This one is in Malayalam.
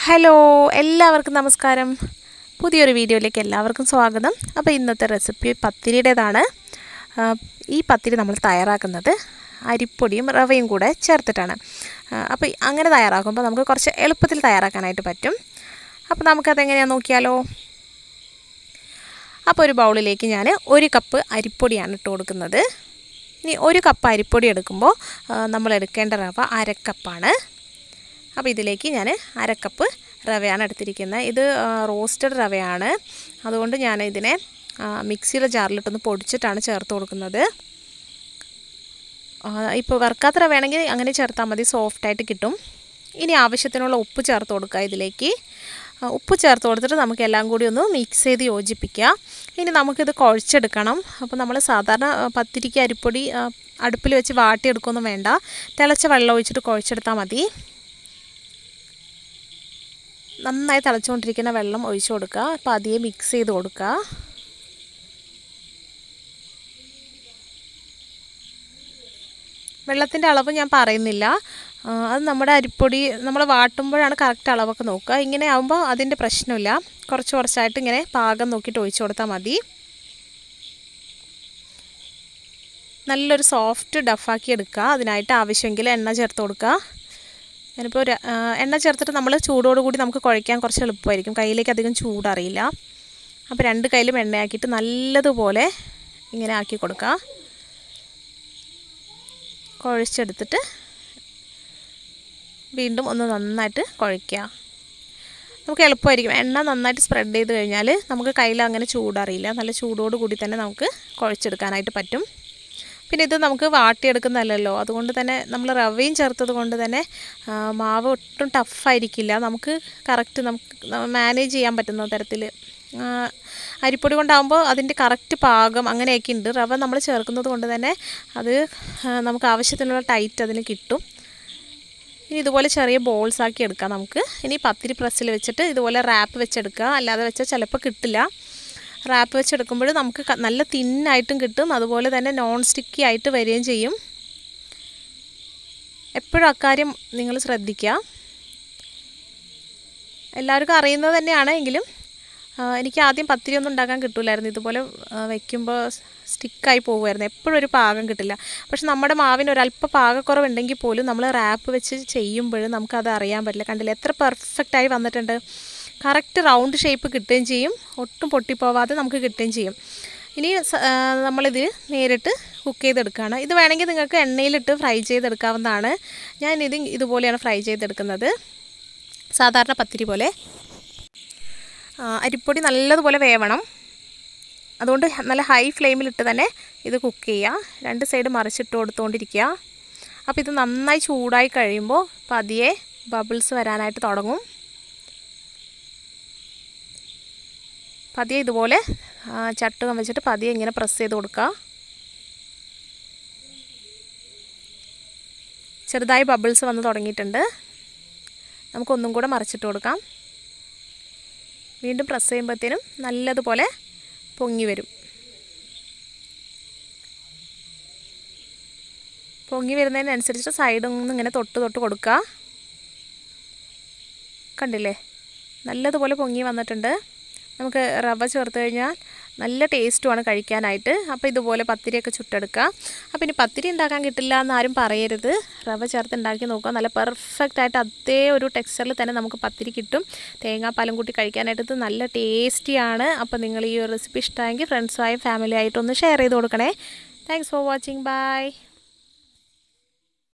ഹലോ എല്ലാവർക്കും നമസ്കാരം പുതിയൊരു വീഡിയോയിലേക്ക് എല്ലാവർക്കും സ്വാഗതം അപ്പോൾ ഇന്നത്തെ റെസിപ്പി പത്തിരിയുടേതാണ് ആ, ഈ പത്തിരി നമ്മൾ തയ്യാറാക്കുന്നത് അരിപ്പൊടിയും റവയും കൂടെ ചേർത്തിട്ടാണ് ആ, അപ്പോൾ അങ്ങനെ തയ്യാറാക്കുമ്പോൾ നമുക്ക് കുറച്ച് എളുപ്പത്തിൽ തയ്യാറാക്കാനായിട്ട് പറ്റും അപ്പോൾ നമുക്കതെങ്ങനെയാണെന്ന് നോക്കിയാലോ അപ്പോൾ ഒരു ബൗളിലേക്ക് ഞാൻ ഒരു കപ്പ് അരിപ്പൊടിയാണ് ഇട്ട് കൊടുക്കുന്നത് ഇനി ഒരു കപ്പ് അരിപ്പൊടി എടുക്കുമ്പോൾ ആ, നമ്മൾ എടുക്കേണ്ട റവ അരക്കപ്പാണ് അപ്പോൾ ഇതിലേക്ക് ഞാൻ അരക്കപ്പ് റവയാണ് എടുത്തിരിക്കുന്നത് ഇത് റോസ്റ്റഡ് റവയാണ് അതുകൊണ്ട് ഞാൻ ഇതിനെ ആ, മിക്സിയുടെ ജാറിലിട്ടൊന്ന് പൊടിച്ചിട്ടാണ് ചേർത്ത് കൊടുക്കുന്നത് ഇപ്പോൾ വറുക്കാത്ത റവയാണെങ്കിൽ അങ്ങനെ ചേർത്താൽ മതി സോഫ്റ്റായിട്ട് കിട്ടും ഇനി ആവശ്യത്തിനുള്ള ഉപ്പ് ചേർത്ത് കൊടുക്കുക ഇതിലേക്ക് ആ, ഉപ്പ് ചേർത്ത് കൊടുത്തിട്ട് നമുക്ക് എല്ലാം കൂടി ഒന്ന് മിക്സ് ചെയ്ത് യോജിപ്പിക്കുക ഇനി നമുക്കിത് കുഴച്ചെടുക്കണം അപ്പോൾ നമ്മൾ സാധാരണ ആ, പത്തിരിക്ക് അരിപ്പൊടി ആ, അടുപ്പിൽ വെച്ച് വാട്ടിയെടുക്കുകയൊന്നും വേണ്ട തിളച്ച വെള്ളം ഒഴിച്ചിട്ട് കുഴച്ചെടുത്താൽ മതി നന്നായി തിളച്ചുകൊണ്ടിരിക്കുന്ന വെള്ളം ഒഴിച്ചു കൊടുക്കുക അപ്പോൾ അതിയെ മിക്സ് ചെയ്ത് കൊടുക്കുക വെള്ളത്തിൻ്റെ അളവ് ഞാൻ പറയുന്നില്ല ആ, അത് നമ്മുടെ അരിപ്പൊടി നമ്മൾ വാട്ടുമ്പോഴാണ് കറക്റ്റ് അളവൊക്കെ നോക്കുക ഇങ്ങനെ ആകുമ്പോൾ അതിൻ്റെ പ്രശ്നമില്ല കുറച്ച് കുറച്ചായിട്ട് ഇങ്ങനെ പാകം നോക്കിയിട്ട് ഒഴിച്ചു കൊടുത്താൽ മതി നല്ലൊരു സോഫ്റ്റ് ഡഫാക്കി എടുക്കുക അതിനായിട്ട് ആവശ്യമെങ്കിൽ എണ്ണ ചേർത്ത് കൊടുക്കുക ഞാനിപ്പോൾ ഒരു ആ, എണ്ണ ചേർത്തിട്ട് നമ്മൾ ചൂടോടുകൂടി നമുക്ക് കുഴയ്ക്കാൻ കുറച്ച് എളുപ്പമായിരിക്കും കയ്യിലേക്ക് അധികം ചൂടറിയില്ല അപ്പോൾ രണ്ട് കയ്യിലും എണ്ണയാക്കിയിട്ട് നല്ലതുപോലെ ഇങ്ങനെ ആക്കി കൊടുക്കുക കുഴച്ചെടുത്തിട്ട് വീണ്ടും ഒന്ന് നന്നായിട്ട് കുഴയ്ക്കുക നമുക്ക് എളുപ്പമായിരിക്കും എണ്ണ നന്നായിട്ട് സ്പ്രെഡ് ചെയ്ത് കഴിഞ്ഞാൽ നമുക്ക് കയ്യിൽ അങ്ങനെ ചൂടറിയില്ല നല്ല ചൂടോട് കൂടി തന്നെ നമുക്ക് കുഴച്ചെടുക്കാനായിട്ട് പറ്റും പിന്നെ ഇത് നമുക്ക് വാട്ടിയെടുക്കുന്നതല്ലല്ലോ അതുകൊണ്ട് തന്നെ നമ്മൾ റവയും ചേർത്തത് കൊണ്ട് തന്നെ ആ, മാവ് ഒട്ടും ടഫായിരിക്കില്ല നമുക്ക് കറക്റ്റ് നമുക്ക് മാനേജ് ചെയ്യാൻ പറ്റുന്ന തരത്തിൽ അരിപ്പൊടി കൊണ്ടാകുമ്പോൾ അതിൻ്റെ കറക്റ്റ് പാകം അങ്ങനെയൊക്കെ ഉണ്ട് റവ നമ്മൾ ചേർക്കുന്നത് കൊണ്ട് തന്നെ അത് ആ, നമുക്ക് ആവശ്യത്തിനുള്ള ടൈറ്റ് അതിന് കിട്ടും ഇനി ഇതുപോലെ ചെറിയ ബോൾസ് ആക്കി എടുക്കാം നമുക്ക് ഇനി പത്തിരി പ്രസ്സിൽ വെച്ചിട്ട് ഇതുപോലെ റാപ്പ് വെച്ചെടുക്കുക അല്ലാതെ വെച്ചാൽ ചിലപ്പോൾ കിട്ടില്ല റാപ്പ് വെച്ചെടുക്കുമ്പോൾ നമുക്ക് ക- നല്ല തിന്നായിട്ടും കിട്ടും അതുപോലെ തന്നെ നോൺ സ്റ്റിക്കി ആയിട്ട് വരികയും ചെയ്യും എപ്പോഴും അക്കാര്യം നിങ്ങൾ ശ്രദ്ധിക്കുക എല്ലാവർക്കും അറിയുന്നത് തന്നെയാണ് എങ്കിലും ആ, എനിക്ക് ആദ്യം പത്തിരി ഒന്നും ഉണ്ടാക്കാൻ കിട്ടില്ലായിരുന്നു ഇതുപോലെ വയ്ക്കുമ്പോൾ സ്റ്റിക്കായി പോകുമായിരുന്നു എപ്പോഴും ഒരു പാകം കിട്ടില്ല പക്ഷെ നമ്മുടെ മാവിന് ഒരല്പ പാകക്കുറവുണ്ടെങ്കിൽ പോലും നമ്മൾ റാപ്പ് വെച്ച് ചെയ്യുമ്പോൾ നമുക്കത് അറിയാൻ പറ്റില്ല കണ്ടില്ല എത്ര പെർഫെക്റ്റായി വന്നിട്ടുണ്ട് കറക്റ്റ് റൗണ്ട് ഷേപ്പ് കിട്ടുകയും ചെയ്യും ഒട്ടും പൊട്ടിപ്പോവാതെ നമുക്ക് കിട്ടുകയും ചെയ്യും ഇനി സ- ആ, നമ്മളിത് നേരിട്ട് കുക്ക് ചെയ്തെടുക്കുകയാണ് ഇത് വേണമെങ്കിൽ നിങ്ങൾക്ക് എണ്ണയിലിട്ട് ഫ്രൈ ചെയ്തെടുക്കാവുന്നതാണ് ഞാൻ ഇത് ഇതുപോലെയാണ് ഫ്രൈ ചെയ്തെടുക്കുന്നത് സാധാരണ പത്തിരി പോലെ ആ, അരിപ്പൊടി നല്ലതുപോലെ വേവണം അതുകൊണ്ട് നല്ല ഹൈ ഫ്ലെയിമിലിട്ട് തന്നെ ഇത് കുക്ക് ചെയ്യുക രണ്ട് സൈഡ് മറിച്ചിട്ട് കൊടുത്തുകൊണ്ടിരിക്കുക അപ്പോൾ ഇത് നന്നായി ചൂടായി കഴിയുമ്പോൾ പതിയെ ബബിൾസ് വരാനായിട്ട് തുടങ്ങും പതിയെ ഇതുപോലെ ആ, ചട്ടുകം വെച്ചിട്ട് പതിയെ ഇങ്ങനെ പ്രസ് ചെയ്ത് കൊടുക്കുക ചെറുതായി ബബിൾസ് വന്ന് തുടങ്ങിയിട്ടുണ്ട് നമുക്കൊന്നും കൂടെ മറിച്ചിട്ട് കൊടുക്കാം വീണ്ടും പ്രസ് ചെയ്യുമ്പോഴത്തേനും നല്ലതുപോലെ പൊങ്ങി വരും പൊങ്ങി വരുന്നതിനനുസരിച്ച് സൈഡിൽ നിന്ന് ഇങ്ങനെ തൊട്ട് തൊട്ട് കൊടുക്കുക കണ്ടില്ലേ നല്ലതുപോലെ പൊങ്ങി വന്നിട്ടുണ്ട് നമുക്ക് റവ ചേർത്ത് കഴിഞ്ഞാൽ നല്ല ടേസ്റ്റുമാണ് കഴിക്കാനായിട്ട് അപ്പോൾ ഇതുപോലെ പത്തിരിയൊക്കെ ചുട്ടെടുക്കുക അപ്പോൾ ഇനി പത്തിരി ഉണ്ടാക്കാൻ കിട്ടില്ല എന്നാരും പറയരുത് റവ ചേർത്ത് ഉണ്ടാക്കി നോക്കുക നല്ല പെർഫെക്റ്റ് ആയിട്ട് അതേ ഒരു ടെക്സ്ചറിൽ തന്നെ നമുക്ക് പത്തിരി കിട്ടും തേങ്ങാപ്പാലും കൂട്ടി കഴിക്കാനായിട്ട് ഇത് നല്ല ടേസ്റ്റിയാണ് അപ്പോൾ നിങ്ങൾ ഈ ഒരു റെസിപ്പി ഇഷ്ടമായെങ്കിൽ ഫ്രണ്ട്സുമായും ഫാമിലിയായിട്ടൊന്ന് ഷെയർ ചെയ്ത് കൊടുക്കണേ താങ്ക്സ് ഫോർ വാച്ചിങ് ബൈ